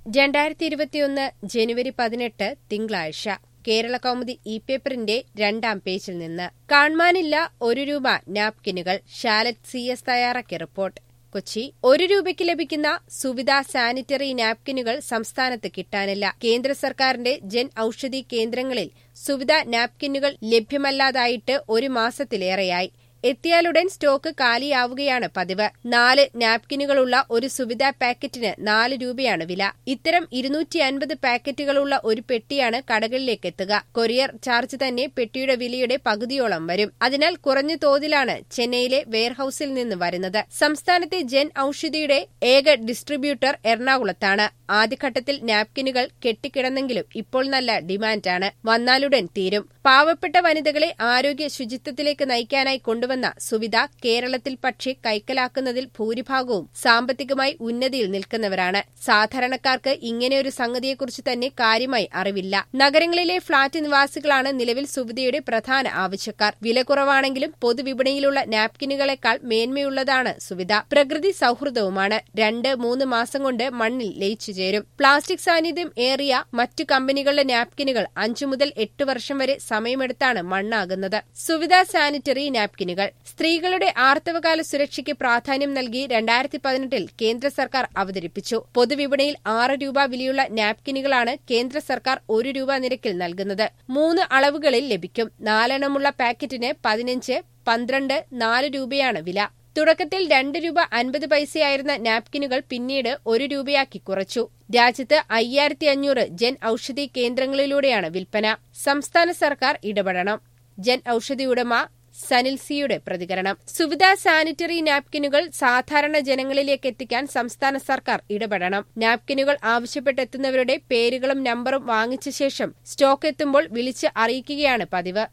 രണ്ടായിരത്തി ഇരുപത്തിയൊന്ന് ജനുവരി പതിനെട്ട് തിങ്കളാഴ്ച കേരള കൗമുദി ഇ പേപ്പറിന്റെ രണ്ടാം പേജിൽ നിന്ന് കാണാനില്ല ഒരു രൂപ നാപ്കിനുകൾ ഷാലറ്റ് സി എസ് തയ്യാറാക്കിയ റിപ്പോർട്ട് കൊച്ചി ഒരു രൂപയ്ക്ക് ലഭിക്കുന്ന സുവിധ സാനിറ്ററി നാപ്കിനുകൾ സംസ്ഥാനത്ത് കിട്ടാനില്ല കേന്ദ്ര സർക്കാരിന്റെ ജൻ ഔഷധി കേന്ദ്രങ്ങളിൽ സുവിധ നാപ്കിനുകൾ ലഭ്യമല്ലാതായിട്ട് ഒരു മാസത്തിലേറെയായി എത്തിയാലുടൻ സ്റ്റോക്ക് കാലിയാവുകയാണ് പതിവ് നാല് നാപ്കിനുകളുള്ള ഒരു സുവിധ പാക്കറ്റിന് നാല് രൂപയാണ് വില ഇത്തരം ഇരുന്നൂറ്റി അൻപത് പാക്കറ്റുകളുള്ള ഒരു പെട്ടിയാണ് കടകളിലേക്ക് എത്തുക കൊറിയർ ചാർജ് തന്നെ പെട്ടിയുടെ വിലയുടെ പകുതിയോളം വരും അതിനാൽ കുറഞ്ഞ തോതിലാണ് ചെന്നൈയിലെ വെയർഹൌസിൽ നിന്ന് വരുന്നത് സംസ്ഥാനത്തെ ജൻ ഔഷധിയുടെ ഏക ഡിസ്ട്രിബ്യൂട്ടർ എറണാകുളത്താണ് ആദ്യഘട്ടത്തിൽ നാപ്കിനുകൾ കെട്ടിക്കിടന്നെങ്കിലും ഇപ്പോൾ നല്ല ഡിമാൻഡാണ് വന്നാലുടൻ തീരും പാവപ്പെട്ട വനിതകളെ ആരോഗ്യ ശുചിത്വത്തിലേക്ക് നയിക്കാനായി കൊണ്ടുവന്ന സുവിധ കേരളത്തിൽ പക്ഷേ കൈക്കലാക്കുന്നതിൽ ഭൂരിഭാഗവും സാമ്പത്തികമായി ഉന്നതിയിൽ നിൽക്കുന്നവരാണ് സാധാരണക്കാർക്ക് ഇങ്ങനെയൊരു സംഗതിയെക്കുറിച്ച് തന്നെ കാര്യമായി അറിവില്ല നഗരങ്ങളിലെ ഫ്ളാറ്റ് നിവാസികളാണ് നിലവിൽ സുവിധയുടെ പ്രധാന ആവശ്യക്കാർ വില കുറവാണെങ്കിലും പൊതുവിപണിയിലുള്ള നാപ്കിനുകളെക്കാൾ മേന്മയുള്ളതാണ് സുവിധ പ്രകൃതി സൌഹൃദവുമാണ് രണ്ട് മൂന്ന് മാസം കൊണ്ട് മണ്ണിൽ ലയിച്ചു ചേരും പ്ലാസ്റ്റിക് സാന്നിധ്യം ഏറിയ മറ്റു കമ്പനികളുടെ നാപ്കിനുകൾ അഞ്ചു മുതൽ എട്ട് വർഷം വരെ സമയമെടുത്താണ് മണ്ണാകുന്നത് സുവിധ സാനിറ്ററി നാപ്കിനുകൾ സ്ത്രീകളുടെ ആർത്തവകാല സുരക്ഷയ്ക്ക് പ്രാധാന്യം നൽകി രണ്ടായിരത്തി പതിനെട്ടിൽ കേന്ദ്ര സർക്കാർ അവതരിപ്പിച്ചു പൊതുവിപണിയിൽ ആറ് രൂപ വിലയുള്ള നാപ്കിനുകളാണ് കേന്ദ്ര സർക്കാർ ഒരു രൂപ നിരക്കിൽ നൽകുന്നത് മൂന്ന് അളവുകളിൽ ലഭിക്കും നാലെണ്ണമുള്ള പാക്കറ്റിന് പതിനഞ്ച് പന്ത്രണ്ട് നാല് രൂപയാണ് വില തുടക്കത്തിൽ രണ്ട് രൂപ അൻപത് പൈസയായിരുന്ന നാപ്കിനുകൾ പിന്നീട് ഒരു രൂപയാക്കി കുറച്ചു രാജ്യത്ത് അയ്യായിരത്തി അഞ്ഞൂറ് ജൻ ഔഷധി കേന്ദ്രങ്ങളിലൂടെയാണ് വിൽപ്പന സംസ്ഥാന സർക്കാർ ഇടപെടണം ജൻ ഔഷധി ഉടമ സനിൽ സിയുടെ പ്രതികരണം സുവിധ സാനിറ്ററി നാപ്കിനുകൾ സാധാരണ ജനങ്ങളിലേക്ക് എത്തിക്കാൻ സംസ്ഥാന സർക്കാർ ഇടപെടണം നാപ്കിനുകൾ ആവശ്യപ്പെട്ടെത്തുന്നവരുടെ പേരുകളും നമ്പറും വാങ്ങിച്ച ശേഷം സ്റ്റോക്ക് എത്തുമ്പോൾ വിളിച്ച് അറിയിക്കുകയാണ് പതിവ്